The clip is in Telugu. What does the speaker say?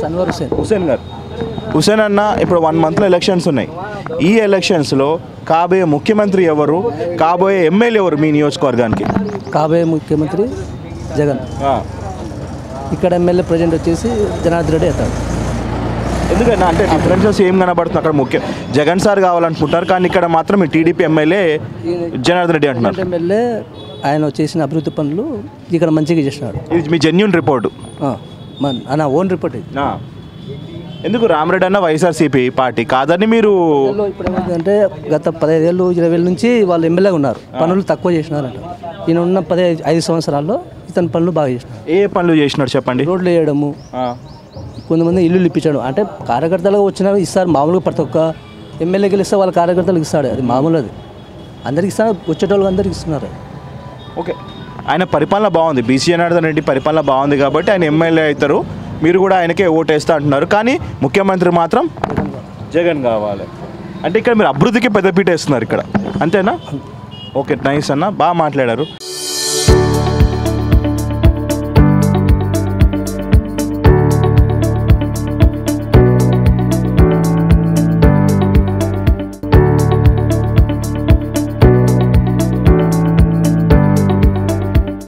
అన్వర్ హుసేన్ హుసేన్ గారు హుసేన్ అన్న ఇప్పుడు వన్ మంత్లో ఎలక్షన్స్ ఉన్నాయి ఈ ఎలక్షన్స్లో కాబోయే ముఖ్యమంత్రి ఎవరు కాబోయే ఎమ్మెల్యే ఎవరు మీ నియోజకవర్గానికి కాబోయే ముఖ్యమంత్రి జగన్ ఇక్కడ ఎమ్మెల్యే ప్రజెంట్ వచ్చేసి జనార్దన్ రెడ్డి అవుతాడు ఎందుకన్నా అంటే డిఫరెన్సెస్ ఏం కనబడుతుంది అక్కడ ముఖ్య జగన్ సార్ కావాలనుకుంటారు కానీ ఇక్కడ మాత్రం మీ టీడీపీ ఎమ్మెల్యే జనార్దన్ రెడ్డి అంటున్నారు ఎమ్మెల్యే ఆయన చేసిన అభివృద్ధి పనులు ఇక్కడ మంచిగా చేసినాడు ఇది మీ జెన్యున్ రిపోర్టు ఆ, మన నా ఓన్ రిపోర్ట్ ఇది ఎందుకు రామరెడ్డి అన్న వైఎస్ఆర్సీపీ పార్టీ కాదని మీరు ఇప్పుడు ఏమైందంటే గత పదహైదు ఏళ్ళు ఇరవై ఏళ్ళ నుంచి వాళ్ళు ఎమ్మెల్యేగా ఉన్నారు పనులు తక్కువ చేసినారంట ఈయన ఉన్న పదిహేను ఐదు సంవత్సరాల్లో ఇతని పనులు బాగా చేసినారు ఏ పనులు చేసినారు చెప్పండి రోడ్లు వేయడము కొంతమంది ఇల్లు ఇప్పించడం అంటే కార్యకర్తలుగా వచ్చిన ఇస్తారు మామూలుగా ప్రతి ఒక్క ఎమ్మెల్యేకి గెలిస్తే వాళ్ళ కార్యకర్తలకు ఇస్తాడు అది మామూలు అది అందరికి ఇస్తాడు వచ్చేటోళ్ళకి అందరికి ఇస్తున్నారు ఓకే ఆయన పరిపాలన బాగుంది బీసీ జనార్దన్ రెడ్డి పరిపాలన బాగుంది కాబట్టి ఆయన ఎమ్మెల్యే అవుతారు మీరు కూడా ఆయనకే ఓటేస్తా అంటున్నారు కానీ ముఖ్యమంత్రి మాత్రం జగన్ కావాలి అంటే ఇక్కడ మీరు అభివృద్ధికి పెద్దపీట వేస్తున్నారు ఇక్కడ అంతేనా ఓకే నైస్ అన్న బాగా మాట్లాడారు